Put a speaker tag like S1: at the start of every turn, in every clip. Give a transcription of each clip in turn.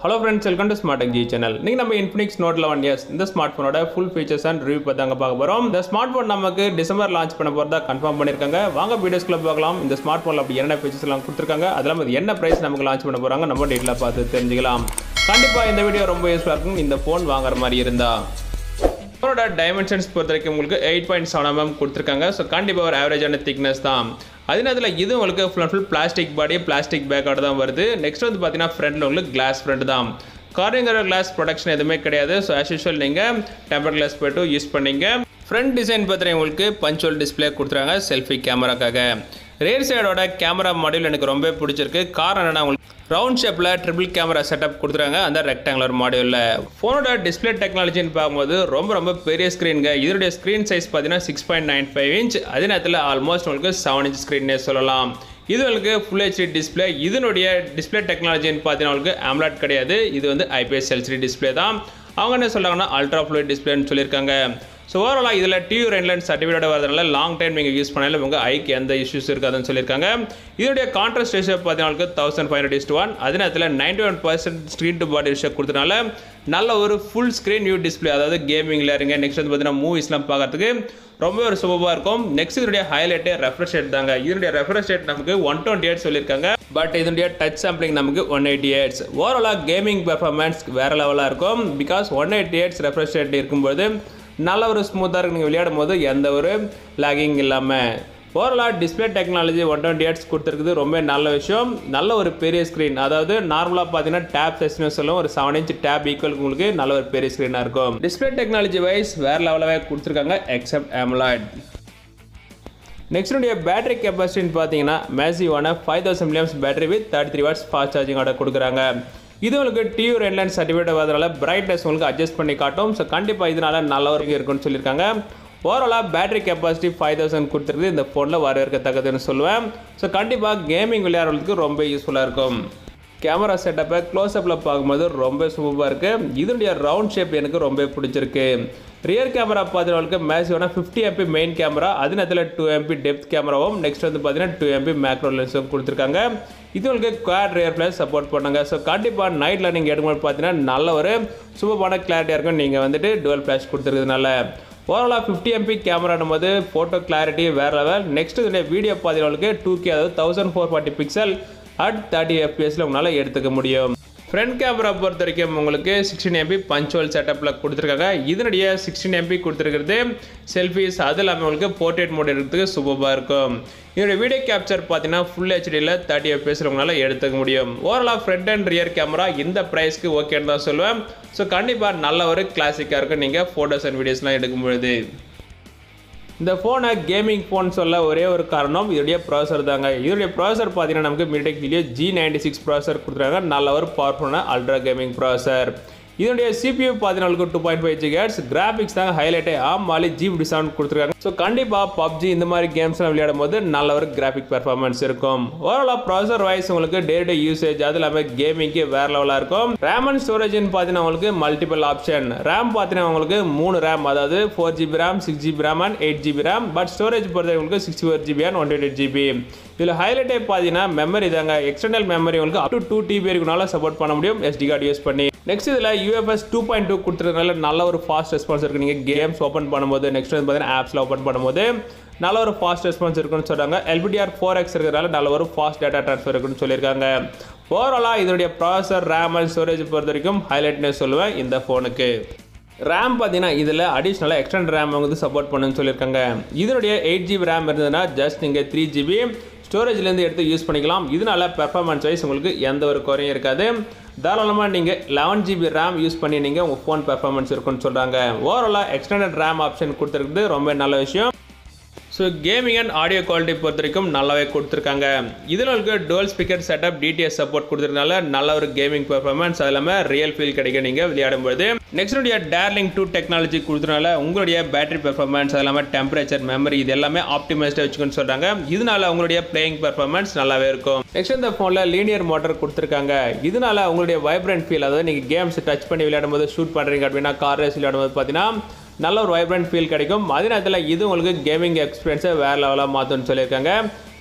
S1: hello friends welcome to smart G channel நீங்கள் நம்ம Infinix note eleven years இந்த smart ஃபோனோட ஃபுல் ஃபீச்சர்ஸ் அண்ட் ரிவ்யூ பற்றி தாங்க பார்க்க போகிறோம் இந்த ஸ்மார்ட் ஃபோன் நமக்கு டிசம்பர் லான்ச் பண்ண போகிறதா கன்ஃபார்ம் பண்ணியிருக்காங்க வாங்க வீடியோஸ்க்குள்ள பார்க்கலாம் இந்த ஸ்மார்ட் ஃபோனில் அப்படி என்ன ஃபீச்சர்ஸ் எல்லாம் கொடுத்துருக்காங்க அதெல்லாம் இது என்ன ப்ரைஸ் நமக்கு லான்ச் பண்ண போகிறாங்க நம்ம டீட்டெயிலாக பார்த்து தெரிஞ்சுக்கலாம் கண்டிப்பாக இந்த வீடியோ ரொம்ப யூஸ்ஃபுல்லாக இருக்கும் இந்த ஃபோன் வாங்குற மாதிரி இருந்தா ஃபோனோட டைமென்ஷன்ஸ் பொறுத்த வரைக்கும் உங்களுக்கு எயிட் பாயிண்ட் செவன் எம்எம் கொடுத்துருக்காங்க ஸோ கண்டிப்பாக ஒரு ஆவரேஜான திக்னஸ் தான் அதே நேரத்தில் இது உங்களுக்கு full and full plastic body plastic பேக்கோட தான் வருது நெக்ஸ்ட் வந்து பார்த்தீங்கன்னா ஃப்ரண்ட்டில் உங்களுக்கு கிளாஸ் ஃப்ரண்ட் தான் காரிங்கிற கிளாஸ் ப்ரொடக்ஷன் எதுவுமே கிடையாது ஸோ ஆஸ் யூஷுவல் நீங்கள் டெம்பர் கிளாஸ் போய்ட்டு யூஸ் பண்ணீங்க ஃப்ரண்ட் டிசைன் பார்த்தீங்கன்னா உங்களுக்கு பஞ்சுவல் டிஸ்பிளே கொடுத்துருக்காங்க செல்ஃபி கேமராக்காக ரேர் சைடோட கேமரா மாடியூல் எனக்கு ரொம்ப பிடிச்சிருக்கு காரணம் என்னன்னா உங்களுக்கு ரவுண்ட் ஷேப்பில் ட்ரிபிள் கேமரா செட்டப் கொடுத்துருக்காங்க அந்த ரெக்டாங்குலர் மாடியூலில் ஃபோனோட டிஸ்பிளே டெக்னாலஜின்னு பார்க்கும்போது ரொம்ப ரொம்ப பெரிய ஸ்க்ரீனுங்க இதனுடைய ஸ்க்ரீன் சைஸ் பார்த்தீங்கன்னா six point nine five inch அதே நேரத்தில் ஆல்மோஸ்ட் உங்களுக்கு செவன் இன்ச் ஸ்க்ரீன்னே சொல்லலாம் இது உங்களுக்கு ஃபுல் ஹெச்டி டிஸ்பிளே இதனுடைய டிஸ்பிளே டெக்னாலஜின்னு பார்த்தீங்கன்னா உங்களுக்கு ஆம்லாட் கிடையாது இது வந்து ஐபிஎஸ் எல்சிடி டிஸ்பிளே தான் அவங்க என்ன சொல்கிறாங்கன்னா அல்ட்ரா ஃப்ளூட் டிஸ்பிளேன்னு சொல்லியிருக்காங்க ஸோ ஓவராலாக இதில் டியூ ரெண்ட்லைன் சர்டிஃபிகேட் வரதுனால லாங் டைம் நீங்கள் யூஸ் பண்ணாலும் உங்கள் ஐக்கு எந்த இஷ்யூஸ் இருக்காதுன்னு சொல்லியிருக்காங்க இதோடைய கான்ட்ராஸ்ட் ரேஷியோ பார்த்தீங்கன்னா thousand five hundred is to one அதே நேரத்தில் ninety one percent screen to body ratio கொடுத்தனால நல்ல ஒரு ஃபுல் ஸ்க்ரீன் வியூ டிஸ்பிளே அதாவது கேமிங்கில் இருங்க நெக்ஸ்ட் வந்து பார்த்தீங்கன்னா மூவிஸ்லாம் பார்க்கறதுக்கு ரொம்ப ஒரு சூப்பராக இருக்கும் நெக்ஸ்ட் இதனுடைய ஹைலைட்டே ரெஃப்ரெஷ் ரேட் தாங்க இதனுடைய ரெஃப்ரெஷ் ரேட் நமக்கு ஒன் டுவெண்ட்டி எயிட் சொல்லியிருக்காங்க பட் இதனுடைய டச் சாம்பிளிங் நமக்கு ஒன் எயிட்டி எயிட்ஸ் ஓவராலாக கேமிங் பெர்ஃபார்மன்ஸ் வேறு லெவலாக இருக்கும் because one eighty hertz refresh rate இருக்கும்போது நல்ல ஒரு ஸ்மூத்தாக இருக்கு நீங்கள் விளையாடும் போது எந்த ஒரு லேகிங் இல்லாமல் ஓவராலாக display technology one twenty hertz கொடுத்துருக்குது ரொம்ப நல்ல விஷயம் நல்ல ஒரு பெரிய ஸ்க்ரீன் அதாவது நார்மலாக பார்த்தீங்கன்னா டேப் சைஸ்னு சொல்லும் ஒரு செவன் இன்ச் டேப் ஈக்குவல் உங்களுக்கு நல்ல ஒரு பெரிய ஸ்க்ரீனாக இருக்கும் டிஸ்பிளே டெக்னாலஜி வைஸ் வேறு லெவலாகவே கொடுத்துருக்காங்க எக்ஸப்ட் AMOLED நெக்ஸ்ட்டுடைய பேட்டரி கெப்பாசிட்டின்னு பார்த்தீங்கன்னா மேசிவான five thousand milliamps battery with thirty three watts fast சார்ஜிங்கோட கொடுக்குறாங்க இது உங்களுக்கு டியூ ரெண்ட்லைன் சர்டிஃபிகேட் வரதுனால பிரைட்னஸ் உங்களுக்கு அட்ஜஸ்ட் பண்ணி காட்டும் ஸோ கண்டிப்பாக இதனால நல்ல ஒரு இருக்குன்னு சொல்லியிருக்காங்க ஓவராலாக பேட்டரி கெப்பாசிட்டி ஃபைவ் தௌசண்ட் கொடுத்துருக்கு இந்த ஃபோனில் வரவேற்கத்தக்கதுன்னு சொல்லுவேன் ஸோ கண்டிப்பாக கேமிங் விளையாடுறதுக்கு ரொம்ப யூஸ்ஃபுல்லாக இருக்கும் கேமரா செட்டப்பை க்ளோஸ்அப்பில் பார்க்கும்போது ரொம்ப சூப்பராக இருக்குது இதனுடைய ரவுண்ட் ஷேப் எனக்கு ரொம்ப பிடிச்சிருக்கு ரியர் கேமரா பார்த்தீங்கன்னா மேசிவான ஃபிஃப்டி எம்பி மெயின் கேமரா அது நேரத்தில் டூ எம்பி டெப்த் கேமராவும் நெக்ஸ்ட் வந்து பார்த்தீங்கன்னா டூ எம்பி மேக்ரோ லென்ஸும் கொடுத்துருக்காங்க இது உங்களுக்கு குவாட் ரியர் பிளஸ் சப்போர்ட் பண்ணாங்க ஸோ கண்டிப்பாக நைட்டில் நீங்கள் எடுக்கும்போது பார்த்தீங்கன்னா நல்ல ஒரு சூப்பரான கிளாரிட்டியாக இருக்கும் நீங்கள் வந்துட்டு டுவெல் ஃப்ளாஷ் கொடுத்துருக்கிறதுனால ஓவராலாக ஃபிஃப்டி எம்பி கேமரானும் போது ஃபோட்டோ கிளாரிட்டி வேறு லெவல் நெக்ஸ்ட் இதனுடைய வீடியோ பார்த்தீங்கன்னா டூ கே அதாவது thousand four forty pixel at thirty எஃப்பிஎஸில் உங்களால் எடுத்துக்க முடியும் ஃப்ரண்ட் கேமரா பொறுத்த வரைக்கும் உங்களுக்கு சிக்ஸ்டீன் எம்பி பஞ்சுவல் செட்டப்பில் கொடுத்துருக்காங்க இதனுடைய சிக்ஸ்டீன் எம்பி கொடுத்துருக்கிறது செல்ஃபிஸ் அது இல்லாமல் உங்களுக்கு போர்ட்ரேட் மோட் எடுக்கிறதுக்கு சூப்பராக இருக்கும் இதனுடைய வீடியோ கேப்சர் பார்த்தீங்கன்னா ஃபுல் ஹெச்டியில் தேர்ட்டி எஃப்பிஎஸில் உங்களால் எடுத்துக்க முடியும் ஓவராலாக ஃப்ரண்ட் அண்ட் ரியர் கேமரா இந்த ப்ரைஸ்க்கு ஓகேன்னு தான் சொல்லுவேன் ஸோ கண்டிப்பாக நல்ல ஒரு கிளாசிக்காக இருக்கும் நீங்கள் ஃபோட்டோஸ் அண்ட் வீடியோஸ்லாம் எடுக்கும்பொழுது இந்த ஃபோனை கேமிங் ஃபோன் சொல்ல ஒரே ஒரு காரணம் இதோடைய ப்ராசர் தாங்க இதோடைய ப்ராசர் பார்த்தீங்கன்னா நமக்கு MediaTek Helio G ninety six processor கொடுத்துருக்காங்க நல்ல ஒரு பவர்ஃபுல்லான அல்ட்ரா கேமிங் ப்ராசர் இதனுடைய சிபியூ பார்த்தீங்கன்னா two point five gigahertz graphics தாங்க ஹைலைட்டே ஆம் மாலி ஜிப் டிசவுண்ட் கொடுத்துருக்காங்க ஸோ கண்டிப்பாக பப்ஜி இந்த மாதிரி கேம்ஸ்லாம் விளையாடும் போது நல்ல ஒரு கிராஃபிக் பெர்ஃபார்மன்ஸ் இருக்கும் ஓவராலாக ப்ராசர் வைஸ் உங்களுக்கு டே டு யூசேஜ் அது இல்லாமல் கேமிங்க்கு வேற லெவலாக இருக்கும் ரேம் அண்ட் ஸ்டோரேஜ்னு பார்த்தீங்கன்னா உங்களுக்கு மல்டிபிள் ஆப்ஷன் ரேம் பார்த்தீங்கன்னா உங்களுக்கு மூணு ரேம் அதாவது four GB RAM six GB RAM and eight GB RAM but storage பொறுத்த உங்களுக்கு sixty four GB and one twenty eight GB இதில் ஹைலைட்டே பார்த்தீங்கன்னா மெமரி தாங்க எக்ஸ்டர்னல் மெமரி உங்களுக்கு அப் டு டூ டிபி இருக்குனால சப்போர்ட் பண்ண முடியும் எஸ்டி கார்டு யூஸ் பண்ணி நெக்ஸ்ட் இதில் யூஎஃப்எஸ் டூ பாயிண்ட் டூ கொடுத்துறதுனால நல்ல ஒரு ஃபாஸ்ட் ரெஸ்பான்ஸ் இருக்குது நீங்கள் கேம்ஸ் ஓப்பன் பண்ணும்போது நெக்ஸ்ட் வந்து பார்த்தீங்கன்னா ஆப்ஸில் ஓப்பன் பண்ணும்போது நல்ல ஒரு ஃபாஸ்ட் ரெஸ்பான்ஸ் இருக்குன்னு சொல்கிறாங்க எல்பிடிஆர் ஃபோர் எக்ஸ் இருக்கிறதுனால நல்ல ஒரு ஃபாஸ்ட் டேட்டா ட்ரான்ஸ்ஃபர் இருக்குன்னு சொல்லியிருக்காங்க ஓவராலாக இதனுடைய ப்ராசர் ரேம் அண்ட் ஸ்டோரேஜ் பொறுத்த வரைக்கும் ஹைலைட்னு சொல்லுவேன் இந்த ஃபோனுக்கு ரேம் பார்த்தீங்கன்னா இதில் அடிஷ்னலாக எக்ஸ்டெண்ட் ரேம் வந்து சப்போர்ட் பண்ணுன்னு சொல்லியிருக்காங்க இதனுடைய எயிட் ஜிபி ரேம் இருந்ததுன்னா ஜஸ்ட் நீங்கள் த்ரீ ஜிபி ஸ்டோரேஜ்லேருந்து எடுத்து யூஸ் பண்ணிக்கலாம் இதனால பெர்ஃபார்மன்ஸ் வைஸ் உங்களுக்கு எந்த ஒரு குறையும் இருக்காது தாராளமாக நீங்கள் லெவன் ஜிபி ரேம் யூஸ் பண்ணி நீங்கள் உங்கள் ஃபோன் பெர்ஃபார்மன்ஸ் இருக்குன்னு சொல்கிறாங்க ஓவராலாக எக்ஸ்டெண்டட் ரேம் ஆப்ஷன் கொடுத்துருக்குது ரொம்ப நல்ல விஷயம் so gaming and audio quality பொறுத்த வரைக்கும் நல்லாவே கொடுத்துருக்காங்க இதில் உங்களுக்கு dual speaker setup DTS support கொடுத்துருக்கனால நல்ல ஒரு கேமிங் பெர்ஃபார்மன்ஸ் அது இல்லாமல் ரியல் ஃபீல் கிடைக்கும் நீங்கள் விளையாடும்போது நெக்ஸ்ட்டுடைய டேர்லிங் டூ டெக்னாலஜி கொடுத்தனால உங்களுடைய பேட்டரி பெர்ஃபார்மன்ஸ் அது இல்லாமல் டெம்பரேச்சர் மெமரி இது எல்லாமே ஆப்டிமைஸ்டாக வச்சுக்கணும்னு சொல்கிறாங்க இதனால உங்களுடைய பிளேயிங் பெர்ஃபார்மன்ஸ் நல்லாவே இருக்கும் நெக்ஸ்ட் இந்த ஃபோனில் லீனியர் மோட்டர் கொடுத்துருக்காங்க இதனால உங்களுடைய வைப்ரண்ட் ஃபீல் அதாவது நீங்கள் கேம்ஸ் டச் பண்ணி விளையாடும் போது ஷூட் பண்ணுறீங்க அப்படின்னா கார் ரேஸ் விளையாடும் போது பார்த்தீங்கன்னா நல்ல ஒரு வைப்ரண்ட் ஃபீல் கிடைக்கும் அதே நேரத்தில் இது உங்களுக்கு கேமிங் எக்ஸ்பீரியன்ஸை வேறு லெவலாக மாற்றும்னு சொல்லியிருக்காங்க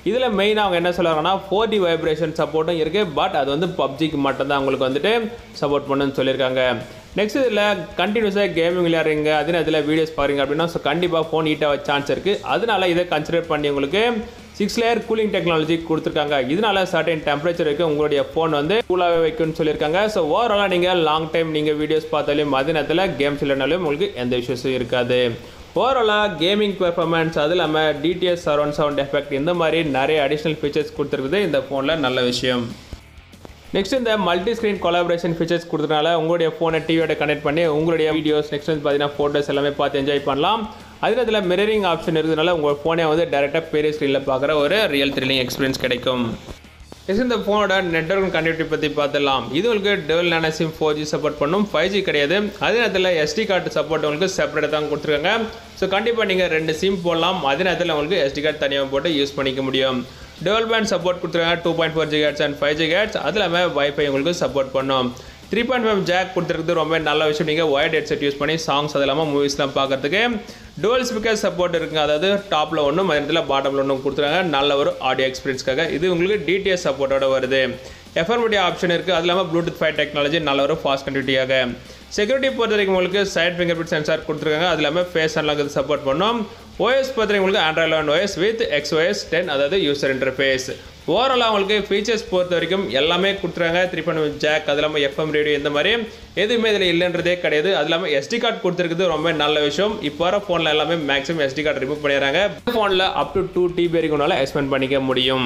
S1: இதில் மெயினாக அவங்க என்ன சொல்கிறாங்கன்னா ஃபோர் டி வைப்ரேஷன் சப்போர்ட்டும் இருக்குது பட் அது வந்து பப்ஜிக்கு மட்டும்தான் உங்களுக்கு வந்துட்டு சப்போர்ட் பண்ணுன்னு சொல்லியிருக்காங்க நெக்ஸ்ட் இதில் கண்டினியூஸாக கேமிங் விளையாடுறீங்க அதே நேரத்தில் வீடியோஸ் பாருங்க அப்படின்னா ஸோ கண்டிப்பாக ஃபோன் ஹீட்டாக சான்ஸ் இருக்குது அதனால இதை கன்சிடர் பண்ணி உங்களுக்கு சிக்ஸ் லேயர் கூலிங் டெக்னாலஜி கொடுத்துருக்காங்க இதனால சர்டன் டெம்பரேச்சர் வரைக்கும் உங்களுடைய ஃபோன் வந்து கூலாகவே வைக்கும்னு சொல்லியிருக்காங்க ஸோ ஓவராலாக நீங்கள் லாங் டைம் நீங்கள் வீடியோஸ் பார்த்தாலும் அதே நேரத்தில் கேம்ஸ் இல்லைனாலும் உங்களுக்கு எந்த இஷ்யூஸும் இருக்காது ஓவராலாக கேமிங் பெர்ஃபார்மன்ஸ் அது இல்லாமல் டிடிஎஸ் சரௌண்ட் சவுண்ட் எஃபெக்ட் இந்த மாதிரி நிறைய அடிஷ்னல் ஃபீச்சர்ஸ் கொடுத்துருக்குது இந்த ஃபோனில் நல்ல விஷயம் நெக்ஸ்ட் இந்த மல்டி ஸ்க்ரீன் கொலாபரேஷன் ஃபீச்சர்ஸ் கொடுத்தனால உங்களுடைய ஃபோனை டிவியோட கனெக்ட் பண்ணி உங்களுடைய வீடியோஸ் நெக்ஸ்ட் வந்து பார்த்தீங்கன்னா ஃபோட்டோஸ் எல்லாமே பார்த்து என்ஜாய் பண்ணலாம் அதில் இதில் மிரரிங் ஆப்ஷன் இருக்கிறதுனால உங்கள் ஃபோனை வந்து டேரெக்டாக பெரிய ஸ்க்ரீனில் பார்க்குற ஒரு ரியல் த்ரில்லிங் எக்ஸ்பீரியன்ஸ் கிடைக்கும் நெக்ஸ்ட் இந்த ஃபோனோட நெட்ஒர்க் கனெக்டிவிட்டி பற்றி பார்த்துடலாம் இது உங்களுக்கு dual nano SIM four G support பண்ணும் ஃபைவ் ஜி கிடையாது அதே நேரத்தில் எஸ்டி கார்டு சப்போர்ட் உங்களுக்கு செப்பரேட்டாக தான் கொடுத்துருக்காங்க ஸோ கண்டிப்பாக நீங்கள் ரெண்டு சிம் போடலாம் அதே நேரத்தில் உங்களுக்கு எஸ்டி கார்டு தனியாக போட்டு யூஸ் பண்ணிக்க முடியும் டெவல் பேண்ட் சப்போர்ட் கொடுத்துருக்காங்க two point four gigahertz and five gigahertz அது இல்லாமல் வைஃபை உங்களுக்கு சப்போர்ட் பண்ணும் த்ரீ பாயிண்ட் ஃபைவ் ஜாக் கொடுத்துருக்குது ரொம்ப நல்ல விஷயம் நீங்கள் ஒயர்ட் ஹெட்செட் யூஸ் பண்ணி சாங்ஸ் அது இல்லாமல் மூவிஸ்லாம் பார்க்கறதுக்கு டுவல் ஸ்பீக்கர் சப்போர்ட் இருக்குங்க அதாவது டாப்பில் ஒன்றும் மதியத்தில் பாட்டமில் ஒன்றும் கொடுத்துருக்காங்க நல்ல ஒரு ஆடியோ எக்ஸ்பீரியன்ஸ்க்காக இது உங்களுக்கு டிடிஎஸ் சப்போர்ட்டோட வருது எஃப்எம்டி ஆப்ஷன் இருக்குது அது இல்லாமல் ப்ளூடூத் ஃபைவ் டெக்னாலஜி நல்ல ஒரு ஃபாஸ்ட் கனெக்டிவிட்டியாக செக்யூரிட்டி பொறுத்த வரைக்கும் உங்களுக்கு சைட் ஃபிங்கர் பிரிண்ட் சென்சார் கொடுத்துருக்காங்க அது இல்லாமல் ஃபேஸ் அன்லாக் சப்போர்ட் பண்ணும் ஓஎஸ் பொறுத்த வரைக்கும் உங்களுக்கு Android eleven OS with XOS ten அதாவது யூசர் இன்டர்ஃபேஸ் ஓவராலாக உங்களுக்கு ஃபீச்சர்ஸ் பொறுத்த வரைக்கும் எல்லாமே கொடுத்துருக்காங்க த்ரீ பாயிண்ட் ஜாக் அது இல்லாமல் எஃப்எம் ரேடியோ இந்த மாதிரி எதுவுமே இதில் இல்லைன்றதே கிடையாது அது இல்லாமல் எஸ்டி கார்டு கொடுத்துருக்குது ரொம்ப நல்ல விஷயம் இப்போ வர ஃபோனில் எல்லாமே மேக்ஸிமம் எஸ்டி கார்டு ரிமூவ் பண்ணிடுறாங்க ஃபோனில் அப் டு டூ டிபி வரைக்கும் எக்ஸ்பெண்ட் பண்ணிக்க முடியும்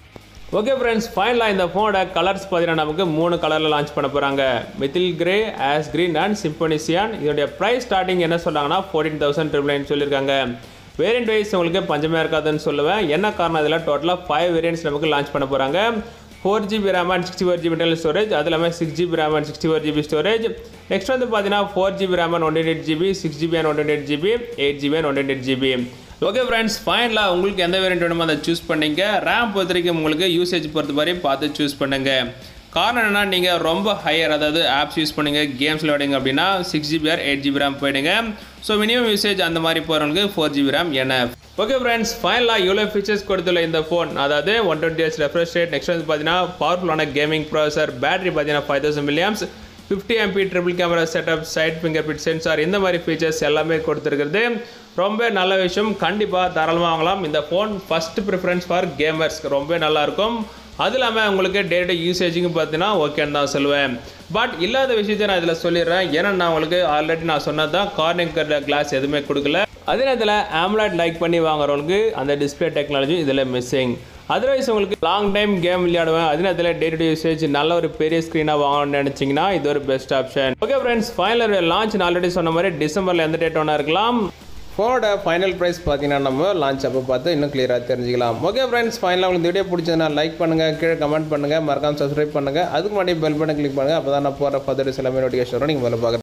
S1: ஓகே ஃப்ரெண்ட்ஸ் ஃபைனலாக இந்த ஃபோனோட கலர்ஸ் பார்த்தீங்கன்னா நமக்கு மூணு கலரில் லான்ச் பண்ண போகிறாங்க Mithril grey haze green and symphony cyan இதோடைய ப்ரைஸ் ஸ்டார்டிங் என்ன சொல்கிறாங்கன்னா ஃபோர்டீன் தௌசண்ட் ட்ரிபிள் நைன் சொல்லியிருக்காங்க வேரியன்ட் வைஸ் உங்களுக்கு பஞ்சமே இருக்காதுன்னு சொல்லுவேன் என்ன காரணம் இதில் டோட்டலாக ஃபைவ் வேரியன்ட்ஸ் நமக்கு லான்ச் பண்ண போகிறாங்க four GB RAM and sixty four GB internal storage அது இல்லாமல் six GB RAM and sixty four GB storage next வந்து பார்த்தீங்கன்னா four GB RAM and one eight GB six GB and one eight GB eight GB and one eight GB okay friends ஃபைனலாக உங்களுக்கு எந்த variant வேணுமோ அதை choose பண்ணிங்க RAM பொறுத்த வரைக்கும் உங்களுக்கு யூசேஜ் பொறுத்த மாதிரி பார்த்து சூஸ் பண்ணுங்க காரணம் என்னன்னா நீங்கள் ரொம்ப ஹையர் அதாவது ஆப்ஸ் யூஸ் பண்ணுங்க கேம்ஸ் விளையாடுங்க அப்படின்னா six GB or eight GB RAM போயிடுங்க ஸோ மினிமம் யூசேஜ் அந்த மாதிரி போகிறவங்களுக்கு ஃபோர் ஜிபி ரேம் என்ன ஓகே ஃப்ரெண்ட்ஸ் ஃபைனலாக இவ்வளோ ஃபீச்சர்ஸ் கொடுத்துள்ள இந்த ஃபோன் அதாவது one twenty H refresh rate next வந்து பார்த்தீங்கன்னா பவர்ஃபுல்லான கேமிங் ப்ராசர் பேட்டரி பார்த்தீங்கன்னா five thousand milliamps fifty MP triple camera setup side fingerprint sensor இந்த மாதிரி ஃபீச்சர்ஸ் எல்லாமே கொடுத்துருக்குறது ரொம்ப நல்ல விஷயம் கண்டிப்பாக தாராளமாக வாங்கலாம் இந்த phone first preference for gamers ரொம்ப நல்லாயிருக்கும் அது இல்லாமல் உங்களுக்கு டே டு யூசேஜுக்கு பார்த்தீங்கன்னா ஓகேன்னு தான் சொல்லுவேன் பட் இல்லாத விஷயத்தை நான் இதில் சொல்லிடுறேன் ஏன்னா நான் உங்களுக்கு ஆல்ரெடி நான் சொன்னது தான் கார்னிங் கிளாஸ் எதுவுமே கொடுக்கல அதே நேரத்தில் ஆம்லாய்ட் லைக் பண்ணி வாங்குறவங்களுக்கு அந்த டிஸ்பிளே டெக்னாலஜி இதில் மிஸ்ஸிங் அதர்வைஸ் உங்களுக்கு லாங் டைம் கேம் விளையாடுவேன் அதே நேரத்தில் டே டு டே யூசேஜ் நல்ல ஒரு பெரிய ஸ்க்ரீனாக வாங்கணும்னு நினச்சிங்கன்னா இது ஒரு best option okay friends final launch நான் ஆல்ரெடி சொன்ன மாதிரி டிசம்பரில் எந்த டேட் ஒன்றா இருக்கலாம்
S2: ஃபோனோட ஃபைனல் ப்ரைஸ் பார்த்தீங்கன்னா நம்ம லான்ச் அப்போ பார்த்து இன்னும் கிளியராக தெரிஞ்சுக்கலாம் ஓகே ஃப்ரெண்ட்ஸ் ஃபைனலாக உங்களுக்கு இந்த வீடியோ பிடிச்சதுன்னா லைக் பண்ணுங்கள் கீழே கமெண்ட் பண்ணுங்கள் மறக்காம சப்ஸ்கிரைப் பண்ணுங்கள் அதுக்கு முன்னாடி பெல் பட்டன் கிளிக் பண்ணுங்கள் அப்போ தான் நான் போகிற ஃபர்தர் எல்லாமே நோட்டிஃபிகேஷன் வரும் நீங்கள் முதல்ல பார்க்குறேன்